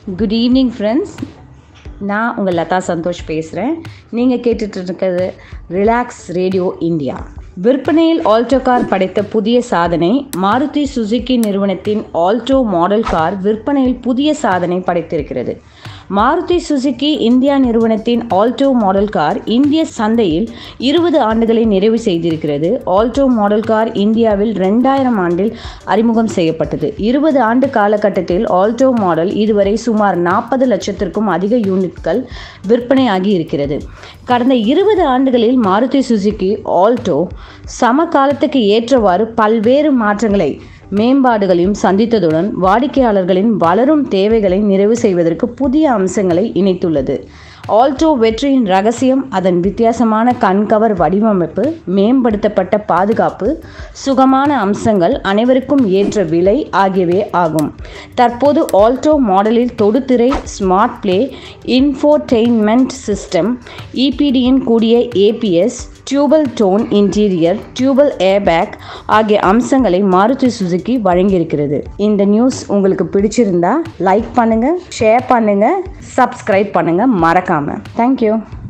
good evening friends நான் உங்கள் லதா சந்தோஷ் பேசுகிறேன் நீங்கள் கேட்டுட்டு இருக்கிறது ரிலாக்ஸ் ரேடியோ இந்தியா விற்பனையில் ஆல்டோ கார் படைத்த புதிய சாதனை மாருதி சுசுகி நிறுவனத்தின் ஆல்டோ மாடல் கார் விற்பனையில் புதிய சாதனை படைத்திருக்கிறது மாருதி சுசுகி இந்தியா நிறுவனத்தின் ஆல்டோ மாடல் கார் இந்திய சந்தையில் இருபது ஆண்டுகளை நிறைவு செய்திருக்கிறது ஆல்டோ மாடல் கார் இந்தியாவில் ரெண்டாயிரம் ஆண்டில் அறிமுகம் செய்யப்பட்டது இருபது ஆண்டு காலகட்டத்தில் ஆல்டோ மாடல் இதுவரை சுமார் நாற்பது லட்சத்திற்கும் அதிக யூனிட்கள் விற்பனையாகி இருக்கிறது கடந்த இருபது ஆண்டுகளில் மாருதி சுசுகி ஆல்டோ சமகாலத்துக்கு ஏற்றவாறு பல்வேறு மாற்றங்களை மேம்பாடுகளையும் சந்தித்ததுடன் வாடிக்கையாளர்களின் வளரும் தேவைகளை நிறைவு செய்வதற்கு புதிய அம்சங்களை இணைத்துள்ளது ஆல்டோ வெற்றியின் ரகசியம் அதன் வித்தியாசமான கண்கவர் வடிவமைப்பு மேம்படுத்தப்பட்ட பாதுகாப்பு சுகமான அம்சங்கள் அனைவருக்கும் ஏற்ற விலை ஆகியவை ஆகும் தற்போது ஆல்டோ மாடலில் தொடுதிரை ஸ்மார்ட் பிளே இன்ஃபோடெயின்மெண்ட் சிஸ்டம் இபிடியின் கூடிய ABS dual tone interior dual airbag ஆகிய அம்சங்களை மாருதி சுசுகி வழங்கியிருக்கிறது இந்த நியூஸ் உங்களுக்கு பிடிச்சிருந்தா லைக் பண்ணுங்கள் ஷேர் பண்ணுங்கள் சப்ஸ்கிரைப் பண்ணுங்கள் மறக்காமல் தேங்க்யூ